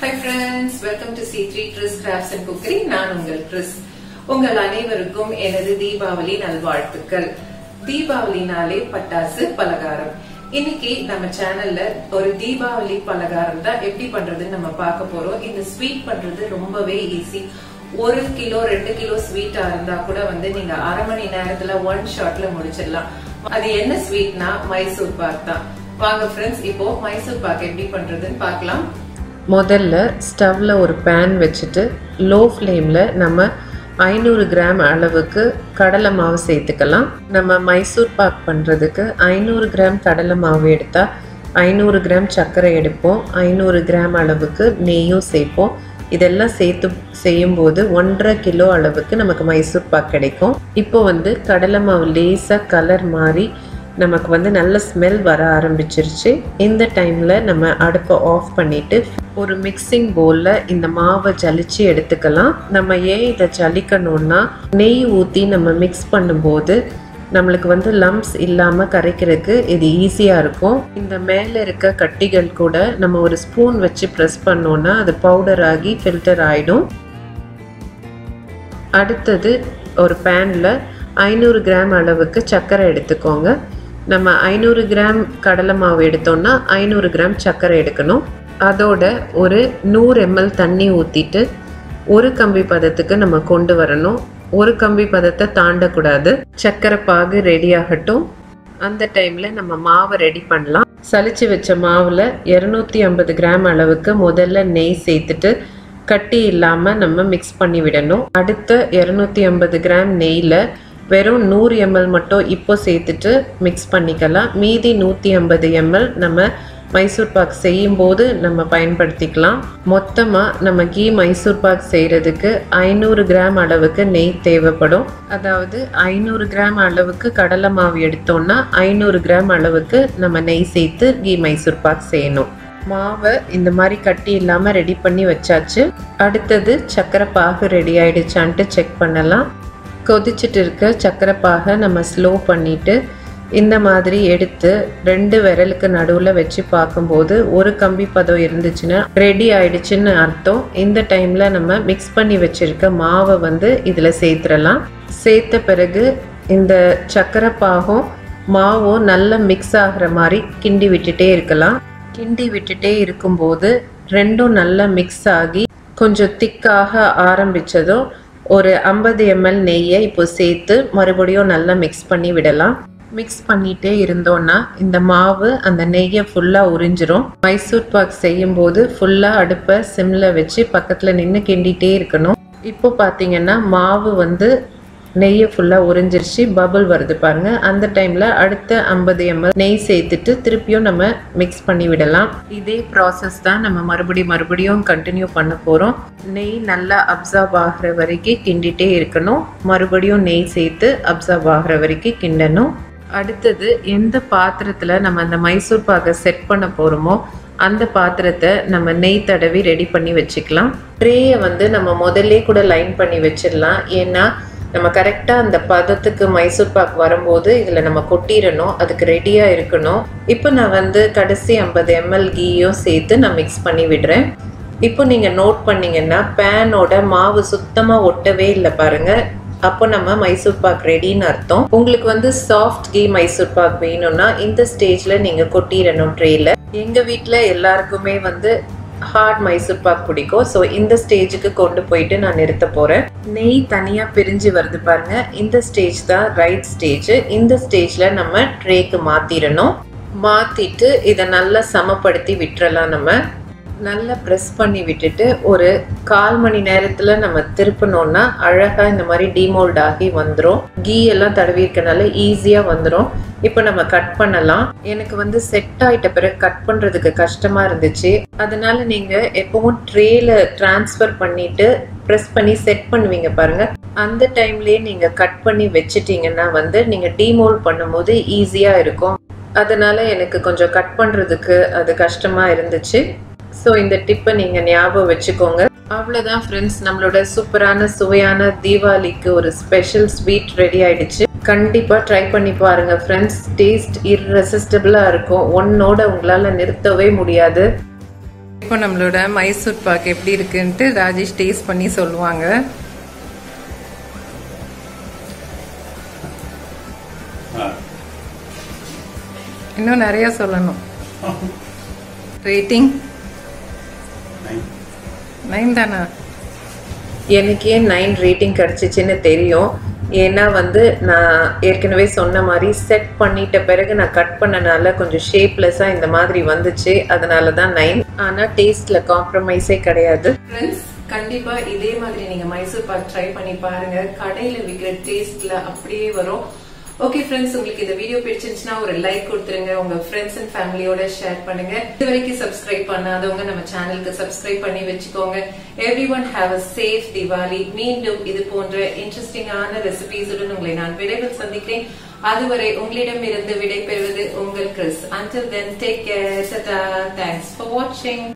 hi friends welcome to C three ட்ரிஸ் crafts and cookery நான் உங்கள் ட்ரிஸ் உங்கள் அனைவருக்கும் எனது தீபாவளி நல்வாழ்த்துக்கள் தீபாவளினாலே பட்டாசு பலகாரம் இன்னைக்கு நம்ம சேனல்ல ஒரு தீபாவளி பலகாரம் தான் எப்படி பண்றதுன்னு நம்ம பார்க்க போறோம் இந்த ஸ்வீட் பண்றது ரொம்பவே ஈஸி ஒரு கிலோ ரெண்டு கிலோ ஸ்வீட்டா இருந்தா கூட வந்து நீங்க அரை மணி நேரத்துல ஒன் ஷாட்ல முடிச்சிடலாம் அது என்ன ஸ்வீட்னா மைசூர் பாக் தான் வாங்க ஃப்ரெண்ட்ஸ் இப்போ மைசூர் பாக் எப்படி பண்றதுன்னு பார்க்கலாம் முதல்ல ஸ்டவ்வில் ஒரு பேன் வச்சுட்டு லோ ஃப்ளேமில் நம்ம ஐநூறு கிராம் அளவுக்கு கடலை மாவு சேர்த்துக்கலாம் நம்ம மைசூர் பாக் பண்ணுறதுக்கு ஐநூறு கிராம் கடலை மாவு எடுத்தால் ஐநூறு கிராம் சர்க்கரை எடுப்போம் ஐநூறு கிராம் அளவுக்கு நெய்யும் சேர்ப்போம் இதெல்லாம் சேர்த்து செய்யும்போது ஒன்றரை கிலோ அளவுக்கு நமக்கு மைசூர் பாக் கிடைக்கும் இப்போ வந்து கடலை மாவு லேசாக கலர் மாறி நமக்கு வந்து நல்ல ஸ்மெல் வர ஆரம்பிச்சிருச்சு இந்த டைமில் நம்ம அடுப்பை ஆஃப் பண்ணிவிட்டு ஒரு மிக்சிங் பவுலில் இந்த மாவை ஜலிச்சு எடுத்துக்கலாம் நம்ம ஏன் இதை ஜலிக்கணும்னா நெய் ஊற்றி நம்ம மிக்ஸ் பண்ணும்போது நம்மளுக்கு வந்து லம்ப்ஸ் இல்லாமல் கரைக்கிறதுக்கு இது ஈஸியாக இருக்கும் இந்த மேலே இருக்க கட்டிகள் கூட நம்ம ஒரு ஸ்பூன் வச்சு ப்ரெஸ் பண்ணோன்னா அது பவுடர் ஆகி ஃபில்டர் ஆகிடும் அடுத்தது ஒரு பேனில் ஐநூறு கிராம் அளவுக்கு சர்க்கரை எடுத்துக்கோங்க நம்ம ஐநூறு கிராம் கடலை மாவு எடுத்தோம்னா ஐநூறு கிராம் சர்க்கரை எடுக்கணும் அதோட ஒரு நூறு எம்எல் தண்ணி ஊற்றிட்டு ஒரு கம்பி பதத்துக்கு நம்ம கொண்டு வரணும் ஒரு கம்பி பதத்தை தாண்டக்கூடாது சர்க்கரை பாகு ரெடி ஆகட்டும் அந்த டைமில் நம்ம மாவை ரெடி பண்ணலாம் சலிச்சு வச்ச மாவில் இரநூத்தி ஐம்பது கிராம் அளவுக்கு முதல்ல நெய் சேர்த்துட்டு கட்டி இல்லாமல் நம்ம மிக்ஸ் பண்ணி விடணும் அடுத்த இரநூத்தி ஐம்பது கிராம் நெய்யில் வெறும் நூறு எம்எல் மட்டும் இப்போ சேர்த்துட்டு மிக்ஸ் பண்ணிக்கலாம் மீதி நூற்றி ஐம்பது எம்எல் நம்ம மைசூர் பாக் செய்யும் போது நம்ம பயன்படுத்திக்கலாம் மொத்தமாக நம்ம கீ மைசூர் பாக் செய்கிறதுக்கு ஐநூறு கிராம் அளவுக்கு நெய் தேவைப்படும் அதாவது ஐநூறு கிராம் அளவுக்கு கடலை மாவு எடுத்தோம்னா ஐநூறு கிராம் அளவுக்கு நம்ம நெய் சேர்த்து கீ மைசூர் பாக் செய்யணும் மாவை இந்த மாதிரி கட்டி இல்லாமல் ரெடி பண்ணி வச்சாச்சு அடுத்தது சக்கரை பாகு ரெடி ஆயிடுச்சான்ட்டு செக் பண்ணலாம் கொதிச்சுட்டு இருக்க சக்கரை பாகை நம்ம ஸ்லோ பண்ணிவிட்டு இந்த மாதிரி எடுத்து ரெண்டு விரலுக்கு நடுவில் வச்சு பார்க்கும்போது ஒரு கம்பி பதம் இருந்துச்சுன்னா ரெடி ஆயிடுச்சுன்னு அர்த்தம் இந்த டைமில் நம்ம மிக்ஸ் பண்ணி வச்சுருக்க மாவை வந்து இதில் சேர்த்துடலாம் சேர்த்த பிறகு இந்த சக்கரை பாகம் மாவும் நல்லா மிக்ஸ் ஆகிற மாதிரி கிண்டி விட்டுட்டே இருக்கலாம் கிண்டி விட்டுட்டே இருக்கும்போது ரெண்டும் நல்லா மிக்ஸ் ஆகி கொஞ்சம் திக்காக ஆரம்பித்ததும் ஒரு ஐம்பது எம்எல் நெய்யை இப்போ சேர்த்து மறுபடியும் நல்லா மிக்ஸ் பண்ணி விடலாம் மிக்ஸ் பண்ணிகிட்டே இருந்தோன்னா இந்த மாவு அந்த நெய்யை ஃபுல்லாக உறிஞ்சிரும் மைசூர் பாக் செய்யும்போது ஃபுல்லாக அடுப்பை சிம்மில் வச்சு பக்கத்தில் நின்று கிண்டிகிட்டே இருக்கணும் இப்போ பார்த்தீங்கன்னா மாவு வந்து நெய்யை ஃபுல்லாக உறிஞ்சிருச்சு பபுள் வருது பாருங்க அந்த டைமில் அடுத்த ஐம்பது எம்எல் நெய் சேர்த்துட்டு திருப்பியும் நம்ம மிக்ஸ் பண்ணி விடலாம் இதே ப்ராசஸ் தான் நம்ம மறுபடியும் மறுபடியும் கண்டினியூ பண்ண போகிறோம் நெய் நல்லா அப்சர்வ் ஆகிற வரைக்கும் கிண்டிகிட்டே இருக்கணும் மறுபடியும் நெய் சேர்த்து அப்சர்வ் ஆகிற வரைக்கும் கிண்டணும் அடுத்தது எந்த பாத்திரத்தில் நம்ம அந்த மைசூர் பாக்கை செட் பண்ண போகிறோமோ அந்த பாத்திரத்தை நம்ம நெய் தடவி ரெடி பண்ணி வச்சுக்கலாம் ட்ரேயை வந்து நம்ம முதல்ல கூட லைன் பண்ணி வச்சிடலாம் ஏன்னா நம்ம கரெக்டாக அந்த பதத்துக்கு மைசூர் பாக் வரும்போது இதில் நம்ம கொட்டிடணும் அதுக்கு ரெடியாக இருக்கணும் இப்போ நான் வந்து கடைசி ஐம்பது எம்எல் கீயும் சேர்த்து நான் மிக்ஸ் பண்ணி விடுறேன் இப்போ நீங்கள் நோட் பண்ணிங்கன்னா பேனோட மாவு சுத்தமாக ஒட்டவே இல்லை பாருங்கள் அப்போ நம்ம மைசூர் பாக் ரெடின்னு அர்த்தம் உங்களுக்கு வந்து சாஃப்ட் கீ மைசூர் பாக் வேணும்னா இந்த ஸ்டேஜில் நீங்கள் கொட்டிடணும் ட்ரேயில் எங்கள் வீட்டில் எல்லாருக்குமே வந்து ஹார்ட் மைசூர் பாக் பிடிக்கும் ஸோ இந்த ஸ்டேஜுக்கு கொண்டு போயிட்டு நான் நிறுத்த போகிறேன் நெய் தனியாக பிரிஞ்சு வருது பாருங்க இந்த ஸ்டேஜ் தான் ரைட் ஸ்டேஜ் இந்த ஸ்டேஜில் நம்ம ட்ரேக்கு மாற்றிடணும் மாற்றிட்டு இதை நல்லா சமப்படுத்தி விட்டுறலாம் நம்ம நல்லா ப்ரெஸ் பண்ணி விட்டுட்டு ஒரு கால் மணி நேரத்தில் நம்ம திருப்பினோன்னா அழகாக இந்த மாதிரி டிமோல்ட் ஆகி வந்துடும் கீ எல்லாம் தடவி இருக்கனால ஈஸியாக வந்துடும் இப்போ நம்ம கட் பண்ணலாம் எனக்கு வந்து செட் ஆயிட்ட பிறகு கட் பண்ணுறதுக்கு கஷ்டமாக இருந்துச்சு அதனால நீங்கள் எப்பவும் ட்ரேல டிரான்ஸ்ஃபர் பண்ணிட்டு ப்ரெஸ் பண்ணி செட் பண்ணுவீங்க பாருங்க அந்த டைம்லேயே நீங்கள் கட் பண்ணி வச்சிட்டீங்கன்னா வந்து நீங்கள் டிமோல்ட் பண்ணும்போது ஈஸியாக இருக்கும் அதனால எனக்கு கொஞ்சம் கட் பண்ணுறதுக்கு அது கஷ்டமாக இருந்துச்சு ஸோ இந்த டிப்பை நீங்கள் ஞாபகம் வச்சுக்கோங்க அவ்வளோதான் ஃப்ரெண்ட்ஸ் நம்மளோட சூப்பரான சுவையான தீபாவளிக்கு ஒரு ஸ்பெஷல் ஸ்வீட் ரெடி ஆயிடுச்சு கண்டிப்பாக ட்ரை பண்ணி பாருங்க ஃப்ரெண்ட்ஸ் டேஸ்ட் இர்ரெசிஸ்டபிளாக இருக்கும் ஒன்னோட உங்களால் நிறுத்தவே முடியாது இப்போ நம்மளோட மைசூர் பாக் எப்படி இருக்குன்ட்டு ராஜேஷ் டேஸ்ட் பண்ணி சொல்லுவாங்க இன்னும் நிறைய சொல்லணும் ரேட்டிங் நைன் தானா எனக்கு ஏன் நைன் ரேட்டிங் கிடச்சிச்சின்னு தெரியும் ஏன்னா வந்து நான் ஏற்கனவே சொன்ன மாதிரி செட் பண்ணிட்ட பிறகு நான் கட் பண்ணனால கொஞ்சம் ஷேப்லெஸ்ஸாக இந்த மாதிரி வந்துச்சு அதனால தான் நைன் ஆனால் டேஸ்ட்டில் காம்ப்ரமைஸே கிடையாது ஃப்ரெண்ட்ஸ் கண்டிப்பா இதே மாதிரி நீங்க மைசூர் பாக் ட்ரை பண்ணி பாருங்க கடையில விற்கிற டேஸ்ட்ல அப்படியே வரும் ஓகே ஃப்ரெண்ட்ஸ் உங்களுக்கு இந்த வீடியோ பிடிச்சிருந்துச்சுன்னா ஒரு லைக் கொடுத்துருங்க உங்க ஃப்ரெண்ட்ஸ் அண்ட் ஃபேமிலியோட ஷேர் பண்ணுங்க இது வரைக்கும் சப்ஸ்கிரைப் பண்ணாதவங்க நம்ம சேனலுக்கு சப்ஸ்கிரைப் பண்ணி வச்சுக்கோங்க everyone have a safe Diwali மீண்டும் இது போன்ற இன்ட்ரெஸ்டிங்கான ரெசிபிஸுடன் உங்களை நான் விரைவில் சந்திக்கிறேன் அதுவரை உங்களிடம் இருந்து விடை பெறுவது உங்கள் கிறிஸ் until then take care thanks for வாட்சிங்